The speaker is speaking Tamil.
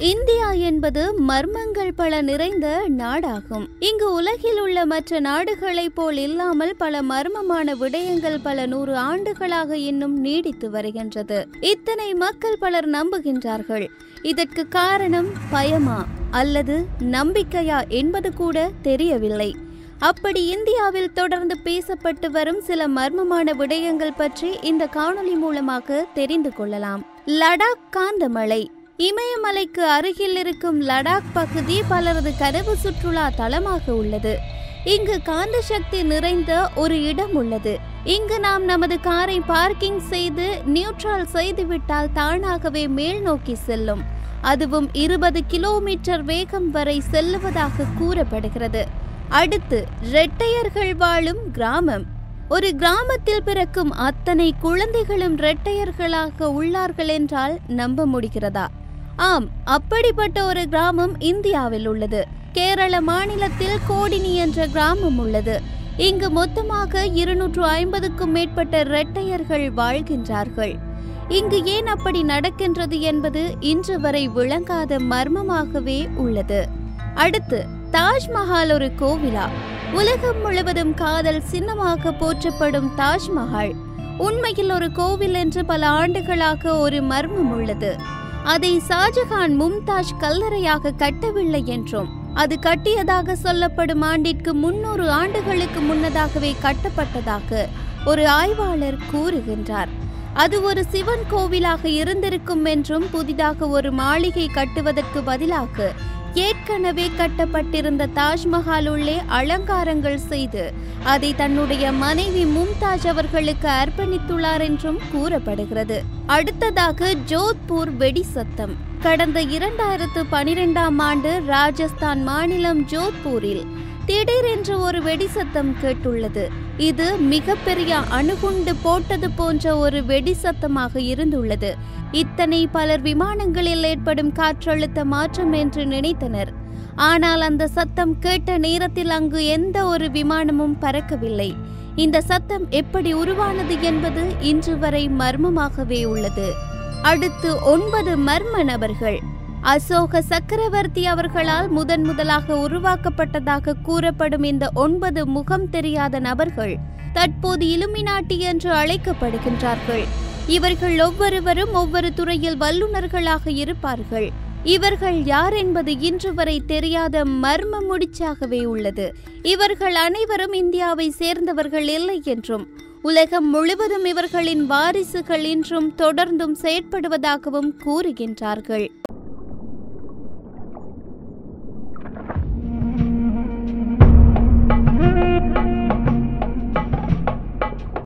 இந்தியா என்பது மர்மங்கள் பல நிறைந்த நாடாகும் இங்கு உலகில் உள்ள மற்ற நாடுகளைப் போல் இல்லாமல் பல மர்மமான விடயங்கள் பல நூறு ஆண்டுகளாக இன்னும் நீடித்து வருகின்றது இத்தனை மக்கள் பலர் நம்புகின்றார்கள் இதற்கு காரணம் பயமா அல்லது நம்பிக்கையா என்பது கூட தெரியவில்லை அப்படி இந்தியாவில் தொடர்ந்து பேசப்பட்டு வரும் சில மர்மமான விடயங்கள் பற்றி இந்த காணொளி மூலமாக தெரிந்து கொள்ளலாம் லடாக் காந்தமலை இமயமலைக்கு அருகில் இருக்கும் லடாக் பகுதி பலரது கனவு சுற்றுலா தலமாக உள்ளது இங்கு காந்த சக்தி நிறைந்த ஒரு இடம் உள்ளது இங்கு நாம் நமது காரை பார்க்கிங் செய்து நியூட்ரல் செய்துவிட்டால் தானாகவே மேல் நோக்கி செல்லும் அதுவும் இருபது கிலோமீட்டர் வேகம் வரை செல்லுவதாக கூறப்படுகிறது அடுத்து ரெட்டையர்கள் வாழும் கிராமம் ஒரு கிராமத்தில் பிறக்கும் அத்தனை குழந்தைகளும் ரெட்டையர்களாக உள்ளார்கள் என்றால் நம்ப முடிகிறதா ஆம் அப்படிப்பட்ட ஒரு கிராமம் இந்தியாவில் உள்ளது கேரள மாநிலத்தில் கோடினி என்ற கிராமம் உள்ளது இங்கு மொத்தமாக இருநூற்று ஐம்பதுக்கும் மேற்பட்ட இரட்டையர்கள் வாழ்கின்றார்கள் இங்கு ஏன் அப்படி நடக்கின்றது என்பது இன்று வரை விளங்காத மர்மமாகவே உள்ளது அடுத்து தாஜ்மஹால் ஒரு கோவிலா உலகம் முழுவதும் காதல் சின்னமாக போற்றப்படும் தாஜ்மஹால் உண்மையில் ஒரு கோவில் என்று பல ஆண்டுகளாக ஒரு மர்மம் உள்ளது அதை ஷாஜஹான் மும்தாஜ் கல்லறையாக கட்டவில்லை என்றும் அது கட்டியதாக சொல்லப்படும் ஆண்டிற்கு முன்னூறு ஆண்டுகளுக்கு முன்னதாகவே கட்டப்பட்டதாக ஒரு ஆய்வாளர் கூறுகின்றார் அது ஒரு சிவன் கோவிலாக இருந்திருக்கும் என்றும் புதிதாக ஒரு மாளிகை கட்டுவதற்கு பதிலாக ஏற்கனவே கட்டப்பட்டிருந்த தாஜ்மஹால் உள்ளே அலங்காரங்கள் செய்து அதை தன்னுடைய மனைவி மும்தாஜ் அவர்களுக்கு அர்ப்பணித்துள்ளார் என்றும் கூறப்படுகிறது அடுத்ததாக ஜோத்பூர் வெடி சத்தம் கடந்த இரண்டாயிரத்து பனிரெண்டாம் ஆண்டு ராஜஸ்தான் மாநிலம் ஜோத்பூரில் திடீரென்று ஒரு வெடி சத்தம் கேட்டுள்ளது இது மிகப்பெரிய அணுகுண்டு போட்டது போன்ற ஒரு வெடி சத்தமாக இருந்துள்ளது இத்தனை பலர் விமானங்களில் ஏற்படும் காற்றழுத்த மாற்றம் என்று நினைத்தனர் ஆனால் அந்த சத்தம் கேட்ட நேரத்தில் அங்கு எந்த ஒரு விமானமும் பறக்கவில்லை இந்த சத்தம் எப்படி உருவானது என்பது இன்று வரை மர்மமாகவே உள்ளது அடுத்து ஒன்பது மர்ம நபர்கள் அசோக சக்கரவர்த்தி அவர்களால் முதன் முதலாக உருவாக்கப்பட்டதாக கூறப்படும் இந்த ஒன்பது முகம் தெரியாத நபர்கள் தற்போது இலுமினாட்டி என்று அழைக்கப்படுகின்றார்கள் இவர்கள் ஒவ்வொருவரும் ஒவ்வொரு துறையில் வல்லுநர்களாக இருப்பார்கள் இவர்கள் யார் என்பது இன்று வரை தெரியாத மர்ம முடிச்சாகவே உள்ளது இவர்கள் அனைவரும் இந்தியாவை சேர்ந்தவர்கள் இல்லை என்றும் உலகம் முழுவதும் இவர்களின் வாரிசுகள் இன்றும் தொடர்ந்தும் செயற்படுவதாகவும் கூறுகின்றார்கள்